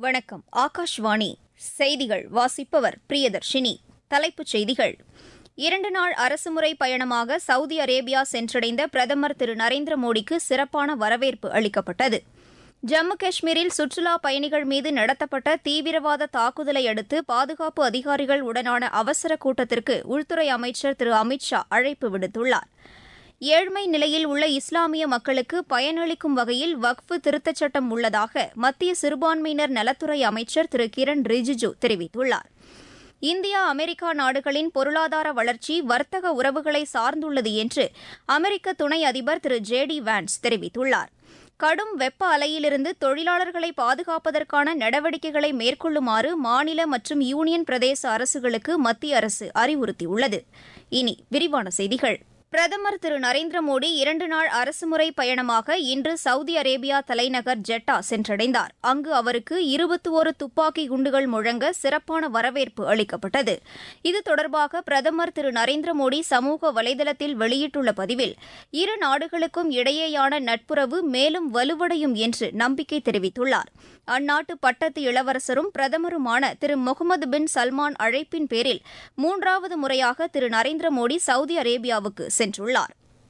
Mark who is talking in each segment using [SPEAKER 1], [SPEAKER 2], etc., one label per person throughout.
[SPEAKER 1] வணக்கம் ஆகாஷ்வாணி செய்திகள் வாசிப்பவர் பிரியதர்ஷினி தலைப்புச் செய்திகள் இரண்டு நாள் அரசுமுறை பயணமாக சவுதி அரேபியா சென்றடைந்த பிரதமர் திரு நரேந்திர மோடிக்கு சிறப்பான வரவேற்பு அளிக்கப்பட்டது ஜம்மு காஷ்மீரில் சுற்றுலா பயணிகள் மீது நடத்தப்பட்ட தீவிரவாத தாக்குதலை அடுத்து பாதுகாப்பு அதிகாரிகள் உடனான அவசர கூட்டத்திற்கு உள்துறை அமைச்சர் திரு அமித் ஷா அழைப்பு விடுத்துள்ளார் ஏழ்மை நிலையில் உள்ள இஸ்லாமிய மக்களுக்கு பயனளிக்கும் வகையில் வக்ஃபு திருத்தச் சட்டம் உள்ளதாக மத்திய சிறுபான்மையினர் நலத்துறை அமைச்சர் திரு கிரண் ரிஜிஜு தெரிவித்துள்ளார் இந்தியா அமெரிக்கா நாடுகளின் பொருளாதார வளர்ச்சி வர்த்தக உறவுகளை சார்ந்துள்ளது என்று அமெரிக்க துணை அதிபர் திரு ஜே டி வான்ஸ் தெரிவித்துள்ளார் கடும் வெப்ப அலையிலிருந்து தொழிலாளர்களை பாதுகாப்பதற்கான நடவடிக்கைகளை மேற்கொள்ளுமாறு மாநில மற்றும் யூனியன் பிரதேச அரசுகளுக்கு மத்திய அரசு அறிவுறுத்தியுள்ளது இனி விரிவான செய்திகள் பிரதமர் திரு நரேந்திர மோடி இரண்டு நாள் அரசுமுறை பயணமாக இன்று சவுதி அரேபியா தலைநகர் ஜெட்டா சென்றடைந்தார் அங்கு அவருக்கு இருபத்தி ஒரு துப்பாக்கி குண்டுகள் முழங்க சிறப்பான வரவேற்பு அளிக்கப்பட்டது இது தொடர்பாக பிரதமர் திரு நரேந்திர மோடி சமூக வலைதளத்தில் வெளியிட்டுள்ள பதிவில் இரு நாடுகளுக்கும் இடையேயான நட்புறவு மேலும் வலுவடையும் என்று நம்பிக்கை தெரிவித்துள்ளார் அந்நாட்டு பட்டத்து இளவரசரும் பிரதமருமான திரு முகமது பின் சல்மான் அழைப்பின் பேரில் மூன்றாவது முறையாக திரு நரேந்திர மோடி சவுதி அரேபியாவுக்கு சென்றுள்ளார்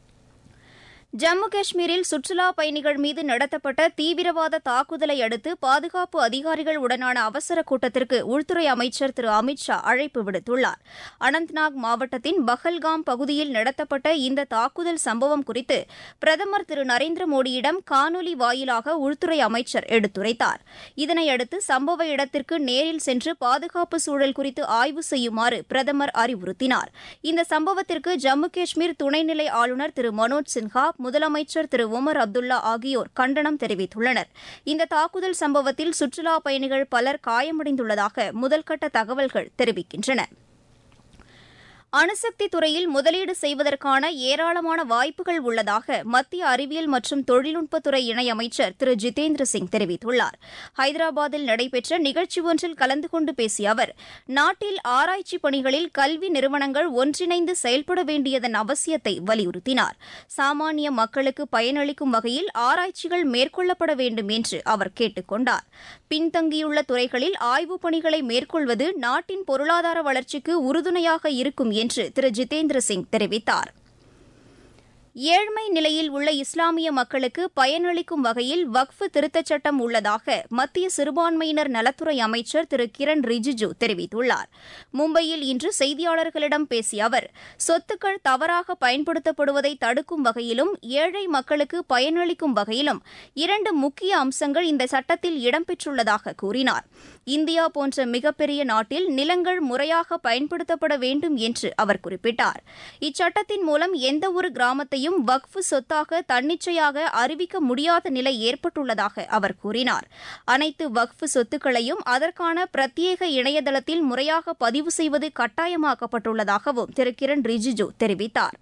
[SPEAKER 1] ஜம்மு காஷ்மீரில் சுற்றுலா பயணிகள் மீது நடத்தப்பட்ட தீவிரவாத தாக்குதலை அடுத்து பாதுகாப்பு அதிகாரிகள் உடனான அவசர கூட்டத்திற்கு உள்துறை அமைச்சர் திரு அமித் ஷா அழைப்பு விடுத்துள்ளார் அனந்த்நாக் மாவட்டத்தின் பஹல்காம் பகுதியில் நடத்தப்பட்ட இந்த தாக்குதல் சம்பவம் குறித்து பிரதமர் திரு நரேந்திர மோடியிடம் காணொலி வாயிலாக உள்துறை அமைச்சர் எடுத்துரைத்தார் இதனையடுத்து சம்பவ இடத்திற்கு நேரில் சென்று பாதுகாப்பு சூழல் குறித்து ஆய்வு செய்யுமாறு பிரதமர் அறிவுறுத்தினார் இந்த சம்பவத்திற்கு ஜம்மு காஷ்மீர் துணைநிலை ஆளுநர் திரு மனோஜ் சின்ஹா முதலமைச்சர் திரு உமர் அப்துல்லா ஆகியோர் கண்டனம் தெரிவித்துள்ளனர் இந்த தாக்குதல் சம்பவத்தில் சுற்றுலா பயணிகள் பலர் காயமடைந்துள்ளதாக முதல்கட்ட தகவல்கள் தெரிவிக்கின்றன அணுசக்தி துறையில் முதலீடு செய்வதற்கான ஏராளமான வாய்ப்புகள் உள்ளதாக மத்திய அறிவியல் மற்றும் தொழில்நுட்பத்துறை இணையமைச்சர் திரு ஜிதேந்திர சிங் தெரிவித்துள்ளார் ஹைதராபாத்தில் நடைபெற்ற நிகழ்ச்சி ஒன்றில் கலந்து கொண்டு பேசிய அவர் நாட்டில் ஆராய்ச்சி பணிகளில் கல்வி நிறுவனங்கள் ஒன்றிணைந்து செயல்பட வேண்டியதன் அவசியத்தை வலியுறுத்தினார் சாமானிய மக்களுக்கு பயனளிக்கும் வகையில் ஆராய்ச்சிகள் மேற்கொள்ளப்பட வேண்டும் என்று அவர் கேட்டுக் கொண்டார் பின்தங்கியுள்ள துறைகளில் ஆய்வுப் பணிகளை மேற்கொள்வது நாட்டின் பொருளாதார வளர்ச்சிக்கு உறுதுணையாக இருக்கும் என்று திரு ஜிதேந்திர சிங் தெரிவித்தார் ஏழ்மை நிலையில் உள்ள இஸ்லாமிய மக்களுக்கு பயனளிக்கும் வகையில் வக்ஃபு திருத்தச் சட்டம் உள்ளதாக மத்திய சிறுபான்மையினர் நலத்துறை அமைச்சர் திரு கிரண் ரிஜிஜு தெரிவித்துள்ளார் மும்பையில் இன்று செய்தியாளர்களிடம் பேசிய அவர் சொத்துக்கள் தவறாக பயன்படுத்தப்படுவதை தடுக்கும் வகையிலும் ஏழை மக்களுக்கு பயனளிக்கும் வகையிலும் இரண்டு முக்கிய அம்சங்கள் இந்த சட்டத்தில் இடம்பெற்றுள்ளதாக கூறினார் இந்தியா போன்ற மிகப்பெரிய நாட்டில் நிலங்கள் முறையாக பயன்படுத்தப்பட வேண்டும் என்று அவர் குறிப்பிட்டார் இச்சட்டத்தின் மூலம் எந்தவொரு கிராமத்தையும் சொத்தையும் வக்ஃபு சொத்தாக தன்னிச்சையாக அறிவிக்க முடியாத நிலை ஏற்பட்டுள்ளதாக அவர் கூறினார் அனைத்து வக்ஃபு சொத்துக்களையும் அதற்கான பிரத்யேக இணையதளத்தில் முறையாக பதிவு செய்வது கட்டாயமாக்கப்பட்டுள்ளதாகவும் திரு கிரண் ரிஜிஜு தெரிவித்தார்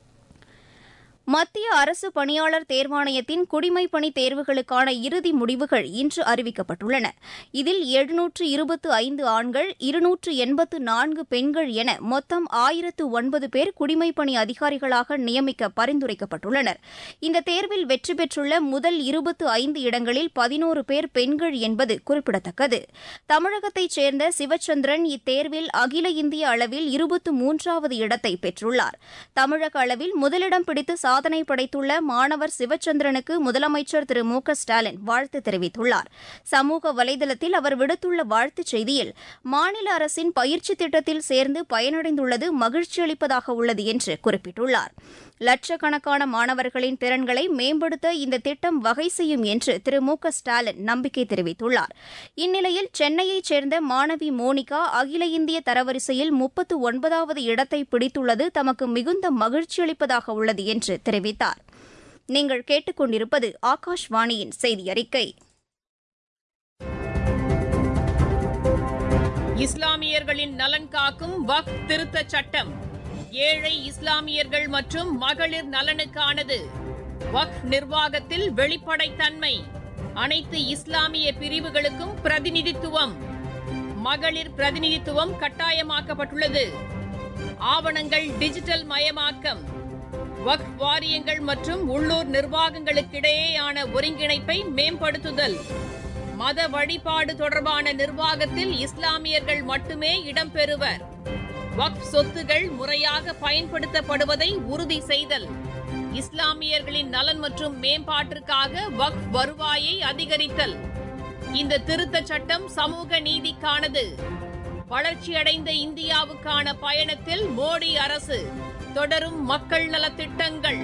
[SPEAKER 1] மத்திய அரசு பணியாளர் தேர்வாணையத்தின் குடிமைப் பணி தேர்வுகளுக்கான இறுதி முடிவுகள் இன்று அறிவிக்கப்பட்டுள்ளன இதில் எழுநூற்று இருபத்து ஐந்து ஆண்கள் இருநூற்று எண்பத்து நான்கு பெண்கள் என மொத்தம் ஆயிரத்து ஒன்பது பேர் குடிமைப் பணி அதிகாரிகளாக நியமிக்க பரிந்துரைக்கப்பட்டுள்ளனர் இந்த தேர்வில் வெற்றி பெற்றுள்ள முதல் இருபத்து ஐந்து இடங்களில் பதினோரு பேர் பெண்கள் என்பது குறிப்பிடத்தக்கது தமிழகத்தைச் சேர்ந்த சிவச்சந்திரன் இத்தேர்வில் அகில இந்திய அளவில் இருபத்து மூன்றாவது இடத்தை பெற்றுள்ளார் தமிழக அளவில் முதலிடம் பிடித்து சாதனை படைத்துள்ள மாணவர் சிவச்சந்திரனுக்கு முதலமைச்சர் திரு மு க ஸ்டாலின் வாழ்த்து தெரிவித்துள்ளார் சமூக வலைதளத்தில் அவர் விடுத்துள்ள வாழ்த்துச் செய்தியில் மாநில அரசின் பயிற்சி திட்டத்தில் சேர்ந்து பயனடைந்துள்ளது மகிழ்ச்சி அளிப்பதாக உள்ளது என்று குறிப்பிட்டுள்ளார் லட்சக்கணக்கான மாணவர்களின் திறன்களை மேம்படுத்த இந்த திட்டம் வகை செய்யும் என்று திரு மு க ஸ்டாலின் நம்பிக்கை தெரிவித்துள்ளார் இந்நிலையில் சென்னையைச் சேர்ந்த மாணவி மோனிகா அகில இந்திய தரவரிசையில் முப்பத்து ஒன்பதாவது இடத்தை பிடித்துள்ளது தமக்கு மிகுந்த மகிழ்ச்சி அளிப்பதாக உள்ளது என்று தெரிவித்தார் நீங்கள் கேட்டுக்கொண்டிருப்பது ஆகாஷ்வாணியின் செய்தி அறிக்கை
[SPEAKER 2] இஸ்லாமியர்களின் நலன் காக்கும் வக் திருத்த சட்டம் ஏழை இஸ்லாமியர்கள் மற்றும் மகளிர் நலனுக்கானது வக் நிர்வாகத்தில் வெளிப்படைத்தன்மை அனைத்து இஸ்லாமிய பிரிவுகளுக்கும் பிரதிநிதித்துவம் மகளிர் பிரதிநிதித்துவம் கட்டாயமாக்கப்பட்டுள்ளது ஆவணங்கள் டிஜிட்டல் மயமாக்கம் வக்ஃப் வாரியங்கள் மற்றும் உள்ளூர் நிர்வாகங்களுக்கிடையேயான ஒருங்கிணைப்பை மேம்படுத்துதல் மத வழிபாடு தொடர்பான நிர்வாகத்தில் இஸ்லாமியர்கள் மட்டுமே இடம்பெறுவர் வக்ஃப் சொத்துகள் முறையாக பயன்படுத்தப்படுவதை உறுதி செய்தல் இஸ்லாமியர்களின் நலன் மற்றும் மேம்பாட்டிற்காக வக்ஃப் வருவாயை அதிகரித்தல் இந்த திருத்தச் சட்டம் சமூக நீதிக்கானது வளர்ச்சியடைந்த இந்தியாவுக்கான பயணத்தில் மோடி அரசு தொடரும் மக்கள் நலத்திட்டங்கள்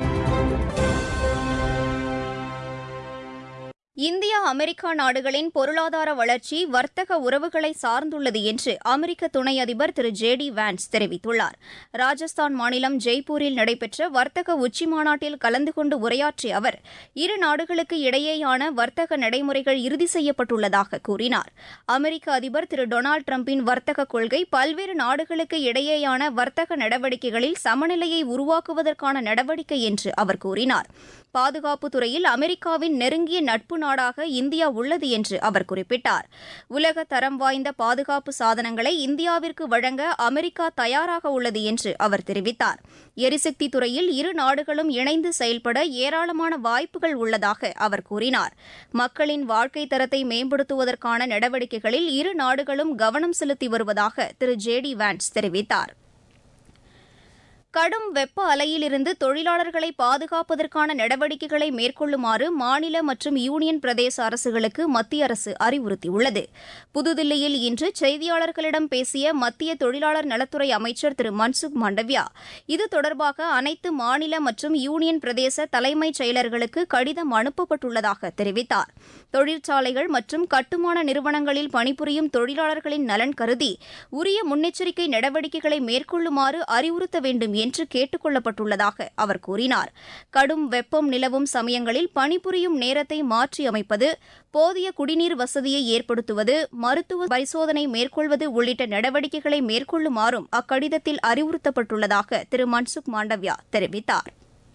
[SPEAKER 1] இந்தியா அமெரிக்கா நாடுகளின் பொருளாதார வளர்ச்சி வர்த்தக உறவுகளை சார்ந்துள்ளது என்று அமெரிக்க துணை அதிபர் திரு ஜே டி வான்ஸ் தெரிவித்துள்ளார் ராஜஸ்தான் மாநிலம் ஜெய்ப்பூரில் நடைபெற்ற வர்த்தக உச்சிமாநாட்டில் கலந்து கொண்டு உரையாற்றிய அவர் இரு நாடுகளுக்கு இடையேயான வர்த்தக நடைமுறைகள் இறுதி செய்யப்பட்டுள்ளதாக கூறினார் அமெரிக்க அதிபர் திரு டொனால்டு டிரம்பின் வர்த்தக கொள்கை பல்வேறு நாடுகளுக்கு இடையேயான வர்த்தக நடவடிக்கைகளில் சமநிலையை உருவாக்குவதற்கான நடவடிக்கை என்று அவர் கூறினார் பாதுகாப்பு துறையில் அமெரிக்காவின் நெருங்கிய நட்பு நாடாக இந்தியா உள்ளது என்று அவர் குறிப்பிட்டார் உலக தரம் வாய்ந்த பாதுகாப்பு சாதனங்களை இந்தியாவிற்கு வழங்க அமெரிக்கா தயாராக உள்ளது என்று அவர் தெரிவித்தார் எரிசக்தி துறையில் இரு நாடுகளும் இணைந்து செயல்பட ஏராளமான வாய்ப்புகள் உள்ளதாக அவர் கூறினார் மக்களின் வாழ்க்கை தரத்தை மேம்படுத்துவதற்கான நடவடிக்கைகளில் இரு நாடுகளும் கவனம் செலுத்தி வருவதாக திரு ஜே டி வான்ஸ் தெரிவித்தார் கடும் வெப்ப அலையிலிருந்து தொழிலாளர்களை பாதுகாப்பதற்கான நடவடிக்கைகளை மேற்கொள்ளுமாறு மாநில மற்றும் யூனியன் பிரதேச அரசுகளுக்கு மத்திய அரசு அறிவுறுத்தியுள்ளது புதுதில்லியில் இன்று செய்தியாளர்களிடம் பேசிய மத்திய தொழிலாளர் நலத்துறை அமைச்சர் திரு மன்சுக் மாண்டவ்யா இது தொடர்பாக அனைத்து மாநில மற்றும் யூனியன் பிரதேச தலைமைச் செயலர்களுக்கு கடிதம் அனுப்பப்பட்டுள்ளதாக தெரிவித்தார் தொழிற்சாலைகள் மற்றும் கட்டுமான நிறுவனங்களில் பணிபுரியும் தொழிலாளர்களின் நலன் கருதி உரிய முன்னெச்சரிக்கை நடவடிக்கைகளை மேற்கொள்ளுமாறு அறிவுறுத்த வேண்டும் என்று கேட்டுக் கொள்ளப்பட்டுள்ளதாக அவர் கூறினார் கடும் வெப்பம் நிலவும் சமயங்களில் பணிபுரியும் நேரத்தை மாற்றியமைப்பது போதிய குடிநீர் வசதியை ஏற்படுத்துவது மருத்துவ பரிசோதனை மேற்கொள்வது உள்ளிட்ட நடவடிக்கைகளை மேற்கொள்ளுமாறும் அக்கடிதத்தில் அறிவுறுத்தப்பட்டுள்ளதாக திரு மன்சுக் மாண்டவ்யா தெரிவித்தார்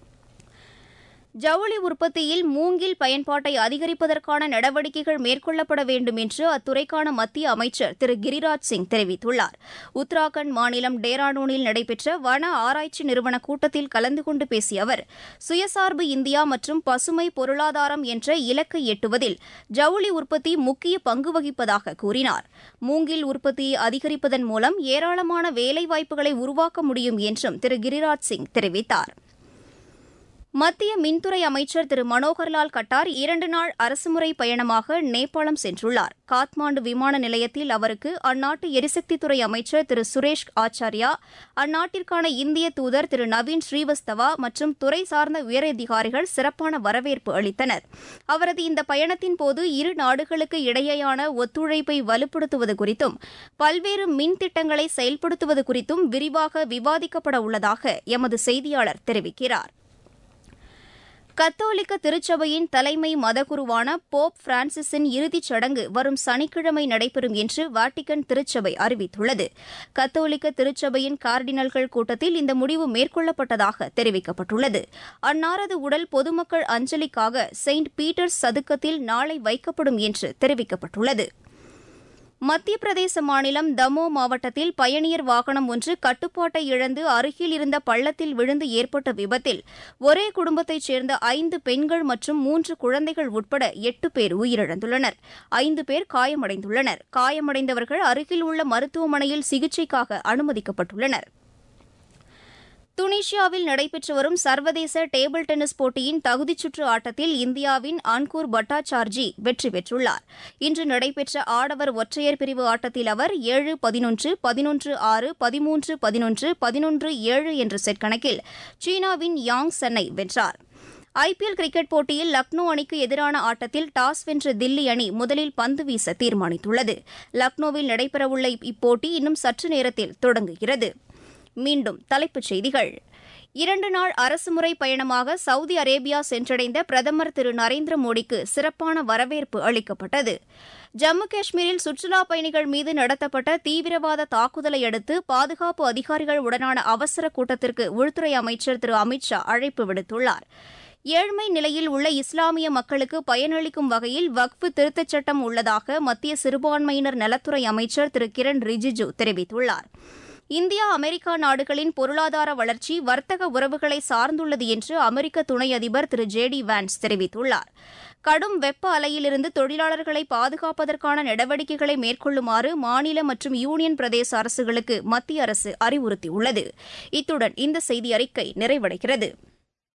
[SPEAKER 1] ஜவுளி உற்பத்தியில் மூங்கில் பயன்பாட்டை அதிகரிப்பதற்கான நடவடிக்கைகள் மேற்கொள்ளப்பட வேண்டும் என்று அத்துறைக்கான மத்திய அமைச்சர் திரு கிரிராஜ் சிங் தெரிவித்துள்ளார் உத்தராகண்ட் மாநிலம் டேராடூனில் நடைபெற்ற வன ஆராய்ச்சி நிறுவன கூட்டத்தில் கலந்து கொண்டு பேசிய அவர் சுயசார்பு இந்தியா மற்றும் பசுமை பொருளாதாரம் என்ற இலக்கை எட்டுவதில் ஜவுளி உற்பத்தி முக்கிய பங்கு வகிப்பதாக கூறினார் மூங்கில் உற்பத்தியை அதிகரிப்பதன் மூலம் ஏராளமான வேலைவாய்ப்புகளை உருவாக்க முடியும் என்றும் திரு கிரிராஜ் சிங் தெரிவித்தார் மத்திய மின்துறை அமைச்சர் திரு மனோகர்லால் கட்டார் இரண்டு நாள் அரசுமுறை பயணமாக நேபாளம் சென்றுள்ளார் காத்மாண்டு விமான நிலையத்தில் அவருக்கு அந்நாட்டு எரிசக்தித்துறை அமைச்சர் திரு சுரேஷ் ஆச்சாரியா அந்நாட்டிற்கான இந்திய தூதர் திரு நவீன் ஸ்ரீவஸ்தவா மற்றும் துறை சார்ந்த உயரதிகாரிகள் சிறப்பான வரவேற்பு அளித்தனர் அவரது இந்த பயணத்தின் போது இரு நாடுகளுக்கு இடையேயான ஒத்துழைப்பை வலுப்படுத்துவது குறித்தும் பல்வேறு மின் திட்டங்களை செயல்படுத்துவது குறித்தும் விரிவாக விவாதிக்கப்பட உள்ளதாக எமது செய்தியாளர் தெரிவிக்கிறார் கத்தோலிக்க திருச்சபையின் தலைமை மதகுருவான போப் பிரான்சிஸின் இறுதிச் சடங்கு வரும் சனிக்கிழமை நடைபெறும் என்று வாட்டிகன் திருச்சபை அறிவித்துள்ளது கத்தோலிக்க திருச்சபையின் கார்டினல்கள் கூட்டத்தில் இந்த முடிவு மேற்கொள்ளப்பட்டதாக தெரிவிக்கப்பட்டுள்ளது அன்னாரது உடல் பொதுமக்கள் அஞ்சலிக்காக செயின்ட் பீட்டர்ஸ் சதுக்கத்தில் நாளை வைக்கப்படும் என்று தெரிவிக்கப்பட்டுள்ளது மத்திய பிரதேச மாநிலம் தமோ மாவட்டத்தில் பயணியர் வாகனம் ஒன்று கட்டுப்பாட்டை இழந்து அருகில் இருந்த பள்ளத்தில் விழுந்து ஏற்பட்ட விபத்தில் ஒரே குடும்பத்தைச் சேர்ந்த ஐந்து பெண்கள் மற்றும் மூன்று குழந்தைகள் உட்பட எட்டு பேர் உயிரிழந்துள்ளனர் ஐந்து பேர் காயமடைந்துள்ளனர் காயமடைந்தவர்கள் அருகில் உள்ள மருத்துவமனையில் சிகிச்சைக்காக அனுமதிக்கப்பட்டுள்ளனர் துனிஷியாவில் நடைபெற்று வரும் சர்வதேச டேபிள் டென்னிஸ் போட்டியின் தகுதிச்சுற்று ஆட்டத்தில் இந்தியாவின் அன்கூர் பட்டாச்சார்ஜி வெற்றி பெற்றுள்ளார் இன்று நடைபெற்ற ஆடவர் ஒற்றையர் பிரிவு ஆட்டத்தில் அவர் ஏழு பதினொன்று பதினொன்று ஆறு பதிமூன்று பதினொன்று பதினொன்று ஏழு என்ற செட் கணக்கில் சீனாவின் யாங் சென்னை வென்றார் ஐபிஎல் கிரிக்கெட் போட்டியில் லக்னோ அணிக்கு எதிரான ஆட்டத்தில் டாஸ் வென்ற தில்லி அணி முதலில் பந்து வீச தீர்மானித்துள்ளது லக்னோவில் நடைபெறவுள்ள இப்போட்டி இன்னும் சற்று நேரத்தில் தொடங்குகிறது மீண்டும் தலைப்புச் செய்திகள் இரண்டு நாள் அரசுமுறை பயணமாக சவுதி அரேபியா சென்றடைந்த பிரதமர் திரு நரேந்திர மோடிக்கு சிறப்பான வரவேற்பு அளிக்கப்பட்டது ஜம்மு காஷ்மீரில் சுற்றுலாப் பயணிகள் மீது நடத்தப்பட்ட தீவிரவாத தாக்குதலை அடுத்து பாதுகாப்பு அதிகாரிகள் உடனான அவசர கூட்டத்திற்கு உள்துறை அமைச்சர் திரு அமித் ஷா அழைப்பு விடுத்துள்ளார் ஏழ்மை நிலையில் உள்ள இஸ்லாமிய மக்களுக்கு பயனளிக்கும் வகையில் வக்ஃபு திருத்தச் சட்டம் உள்ளதாக மத்திய சிறுபான்மையினர் நலத்துறை அமைச்சர் திரு கிரண் ரிஜிஜு தெரிவித்துள்ளார் இந்தியா அமெரிக்கா நாடுகளின் பொருளாதார வளர்ச்சி வர்த்தக உறவுகளை சார்ந்துள்ளது என்று அமெரிக்க துணை அதிபர் திரு ஜே டி வான்ஸ் தெரிவித்துள்ளார் கடும் வெப்ப அலையிலிருந்து தொழிலாளர்களை பாதுகாப்பதற்கான நடவடிக்கைகளை மேற்கொள்ளுமாறு மாநில மற்றும் யூனியன் பிரதேச அரசுகளுக்கு மத்திய அரசு அறிவுறுத்தியுள்ளது இத்துடன் இந்த செய்தி அறிக்கை நிறைவடைகிறது